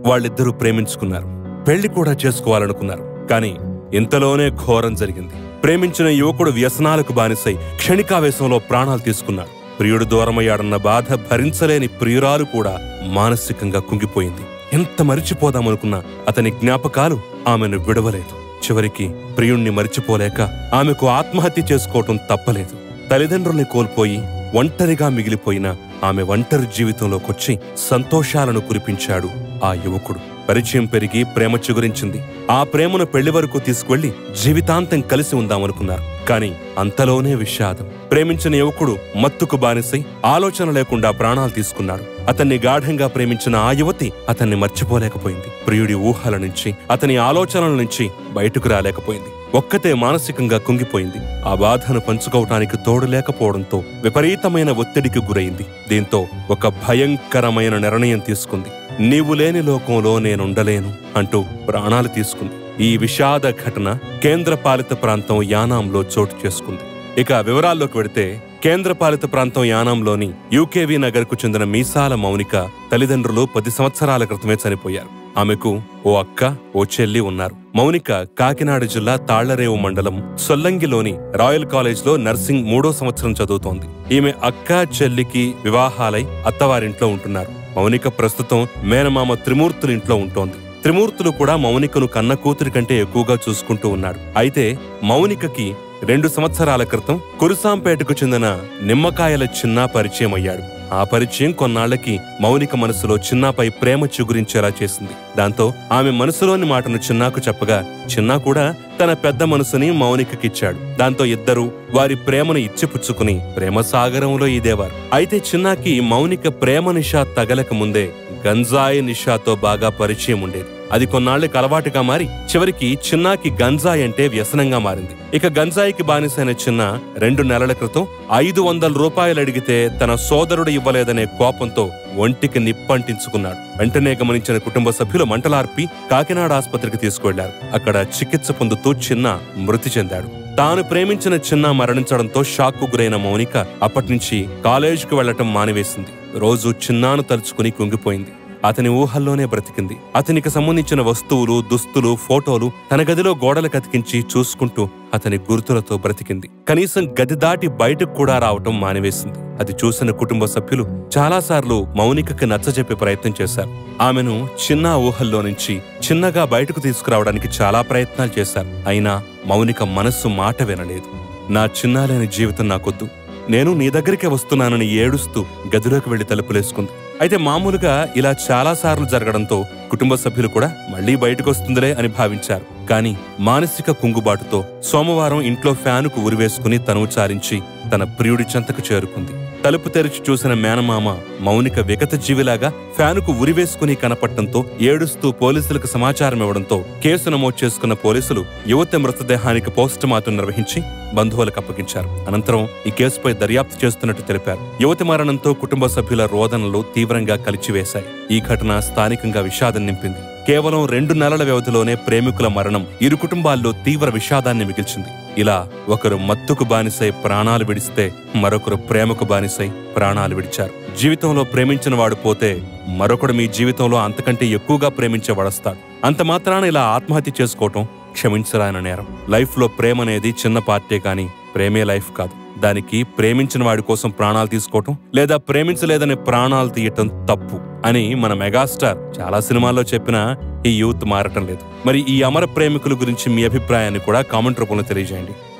వాళ్ళిద్దరూ ప్రేమించుకున్నారు పెళ్లి కూడా చేసుకోవాలనుకున్నారు కానీ ఇంతలోనే ఘోరం జరిగింది ప్రేమించిన యువకుడు వ్యసనాలకు బానిసై క్షణికావేశంలో ప్రాణాలు తీసుకున్నాడు ప్రియుడు దూరమయ్యాడన్న బాధ భరించలేని ప్రియురాలు కూడా మానసికంగా కుంగిపోయింది ఎంత మరిచిపోదామనుకున్నా అతని జ్ఞాపకాలు ఆమెను విడవలేదు చివరికి ప్రియుణ్ణి మరిచిపోలేక ఆమెకు ఆత్మహత్య చేసుకోవటం తప్పలేదు తల్లిదండ్రుల్ని కోల్పోయి ఒంటరిగా మిగిలిపోయిన ఆమె ఒంటరి జీవితంలోకొచ్చి సంతోషాలను కురిపించాడు ఆ యువకుడు పరిచయం పెరిగి ప్రేమ చిగురించింది ఆ ప్రేమను పెళ్లి వరకు తీసుకువెళ్లి జీవితాంతం కలిసి ఉందామనుకున్నారు కాని అంతలోనే విషాదం ప్రేమించిన యువకుడు మత్తుకు బానిసై ఆలోచన లేకుండా ప్రాణాలు తీసుకున్నాడు అతన్ని గాఢంగా ప్రేమించిన ఆ యువతి అతన్ని మర్చిపోలేకపోయింది ప్రియుడి ఊహల నుంచి అతని ఆలోచనల నుంచి బయటకు రాలేకపోయింది ఒక్కతే మానసికంగా కుంగిపోయింది ఆ బాధను పంచుకోవటానికి తోడు లేకపోవడంతో విపరీతమైన ఒత్తిడికి గురైంది దీంతో ఒక భయంకరమైన నిర్ణయం తీసుకుంది నీవు లేని లోకంలో నేనుండలేను అంటూ ప్రాణాలు తీసుకుంది ఈ విషాద ఘటన కేంద్రపాలిత ప్రాంతం యానాంలో చోటు చేసుకుంది ఇక వివరాల్లోకి వెడితే కేంద్రపాలిత ప్రాంతం యానాంలోని యూకేవి నగర్కు చెందిన మీసాల మౌనిక తల్లిదండ్రులు పది సంవత్సరాల క్రితమే చనిపోయారు ఆమెకు ఓ అక్క ఓ చెల్లి ఉన్నారు మౌనిక కాకినాడ జిల్లా తాళ్లరేవు మండలం సొల్లంగిలోని రాయల్ కాలేజ్లో నర్సింగ్ మూడో సంవత్సరం చదువుతోంది ఈమె అక్క చెల్లికి వివాహాలై అత్తవారింట్లో ఉంటున్నారు మౌనిక ప్రస్తుతం మేనమామ త్రిమూర్తుల ఇంట్లో ఉంటోంది త్రిమూర్తులు కూడా మౌనికను కన్న కూతురి కంటే ఎక్కువగా చూసుకుంటూ ఉన్నాడు అయితే మౌనికకి రెండు సంవత్సరాల క్రితం కురుసాంపేటకు చెందిన నిమ్మకాయల చిన్నా పరిచయం అయ్యాడు ఆ పరిచయం కొన్నాళ్లకి మౌనిక మనసులో చిన్నాపై ప్రేమ చిగురించేలా చేసింది దాంతో ఆమె మనసులోని మాటను చిన్నాకు చెప్పగా చిన్నా కూడా తన పెద్ద మనసుని మౌనికకిచ్చాడు దాంతో ఇద్దరు వారి ప్రేమను ఇచ్చిపుచ్చుకుని ప్రేమ సాగరంలో ఈదేవారు అయితే చిన్నాకి మౌనిక ప్రేమ నిషా తగలక ముందే గంజాయి నిషాతో బాగా పరిచయం ఉండేది అది కొన్నాళ్లకు అలవాటుగా మారి చివరికి చిన్నాకి గంజాయి అంటే వ్యసనంగా మారింది ఇక గంజాయికి బానిసైన చిన్న రెండు నెలల క్రితం ఐదు వందల రూపాయలు అడిగితే తన సోదరుడు ఇవ్వలేదనే కోపంతో ఒంటికి నిప్పంటించుకున్నాడు వెంటనే గమనించిన కుటుంబ సభ్యులు మంటలార్పి కాకినాడ ఆసుపత్రికి తీసుకువెళ్లారు అక్కడ చికిత్స పొందుతూ చిన్న మృతి చెందాడు తాను ప్రేమించిన చిన్న మరణించడంతో షాక్కు గురైన మౌనిక అప్పటినుంచి కాలేజీకి వెళ్లటం మానివేసింది రోజు చిన్నాను తలుచుకుని కుంగిపోయింది అతని ఊహల్లోనే బ్రతికింది అతనికి సంబంధించిన వస్తువులు దుస్తులు ఫోటోలు తన గదిలో గోడలు కతికించి చూసుకుంటూ అతని గుర్తులతో బ్రతికింది కనీసం గది దాటి బయటకు కూడా రావటం మానివేసింది అది చూసిన కుటుంబ సభ్యులు చాలాసార్లు మౌనికకి నచ్చజెప్పే ప్రయత్నం చేశారు ఆమెను చిన్న ఊహల్లో నుంచి చిన్నగా బయటకు తీసుకురావడానికి చాలా ప్రయత్నాలు చేశారు అయినా మౌనిక మనస్సు మాట వినలేదు నా చిన్నాలేని జీవితం నాకొద్దు నేను నీ దగ్గరికే వస్తున్నానని ఏడుస్తూ గదిలోకి వెళ్లి తలుపులేసుకుంది అయితే మామూలుగా ఇలా చాలా సార్లు జరగడంతో కుటుంబ సభ్యులు కూడా మళ్లీ బయటకు వస్తుందిలే అని భావించారు కానీ మానసిక కుంగుబాటుతో సోమవారం ఇంట్లో ఫ్యానుకు ఉరివేసుకుని తనువు చారించి తన ప్రియుడి చెంతకు చేరుకుంది తలుపు తెరిచి చూసిన మేనమామ మౌనిక విగత జీవిలాగా ఫ్యానుకు ఉరివేసుకుని కనపడటంతో ఏడుస్తూ పోలీసులకు సమాచారం ఇవ్వడంతో కేసు నమోదు చేసుకున్న పోలీసులు యువతి మృతదేహానికి పోస్ట్ మార్టం నిర్వహించి బంధువులకు అప్పగించారు అనంతరం ఈ కేసుపై దర్యాప్తు చేస్తున్నట్టు తెలిపారు యువతి మరణంతో కుటుంబ సభ్యుల రోదనలు తీవ్రంగా కలిచివేశాయి ఈ ఘటన స్థానికంగా విషాదం నింపింది కేవలం రెండు నెలల వ్యవధిలోనే ప్రేమికుల మరణం ఇరు కుటుంబాల్లో తీవ్ర విషాదాన్ని మిగిల్చింది ఇలా ఒకరు మత్తుకు బానిసై ప్రాణాలు విడిస్తే మరొకరు ప్రేమకు బానిసై ప్రాణాలు విడిచారు జీవితంలో ప్రేమించిన వాడు పోతే మరొకడు మీ జీవితంలో అంతకంటే ఎక్కువగా ప్రేమించే వడస్తాడు అంత మాత్రాన ఇలా ఆత్మహత్య చేసుకోవటం క్షమించరాని నేరం లైఫ్ లో ప్రేమ అనేది చిన్న పార్టీ కానీ ప్రేమే లైఫ్ కాదు దానికి ప్రేమించిన వాడి కోసం ప్రాణాలు తీసుకోవటం లేదా ప్రేమించలేదని ప్రాణాలు తీయటం తప్పు అని మన మెగాస్టార్ చాలా సినిమాల్లో చెప్పినా ఈ యూత్ మారటం లేదు మరి ఈ అమర ప్రేమికుల గురించి మీ అభిప్రాయాన్ని కూడా కామెంట్ రూపంలో తెలియజేయండి